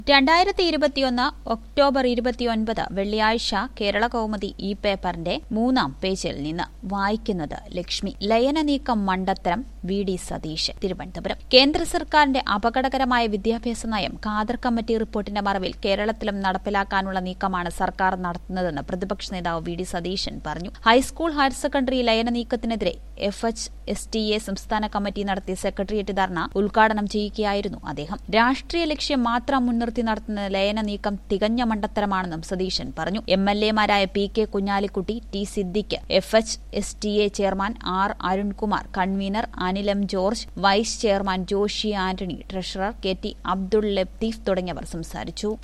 രണ്ടായിരത്തി ഇരുപത്തിയൊന്ന് ഒക്ടോബർ ഇരുപത്തിയൊൻപത് വെള്ളിയാഴ്ച കേരള കൗമുദി ഈ പേപ്പറിന്റെ മൂന്നാം പേജിൽ നിന്ന് വായിക്കുന്നത് ലക്ഷ്മി ലയന നീക്കം മണ്ടത്തരം വി ഡി സതീശ് തിരുവനന്തപുരം കേന്ദ്ര സർക്കാരിന്റെ അപകടകരമായ വിദ്യാഭ്യാസ നയം ഖാദർ കമ്മിറ്റി റിപ്പോർട്ടിന്റെ മറവിൽ കേരളത്തിലും നടപ്പിലാക്കാനുള്ള നീക്കമാണ് സർക്കാർ നടത്തുന്നതെന്ന് പ്രതിപക്ഷ നേതാവ് വി ഡി സതീശൻ പറഞ്ഞു ഹൈസ്കൂൾ ഹയർ സെക്കൻഡറി ലയന നീക്കത്തിനെതിരെ F H S T A സംസ്ഥാന കമ്മിറ്റി നടത്തിയ സെക്രട്ടേറിയറ്റ് ധർണ ഉദ്ഘാടനം ചെയ്യുകയായിരുന്നു അദ്ദേഹം രാഷ്ട്രീയ ലക്ഷ്യം മാത്രം മുൻനിർത്തി നടത്തുന്ന ലയന നീക്കം തികഞ്ഞ മണ്ടത്തരമാണെന്നും സതീശൻ പറഞ്ഞു എം എൽ എമാരായ P K Kunhalikutty T Siddique F H S T A chairman R Arunkumar convener Anil M George vice chairman Joshy Antony treasurer K T Abdul Latheef തുടങ്ങിയവർ സംസാരിച്ചു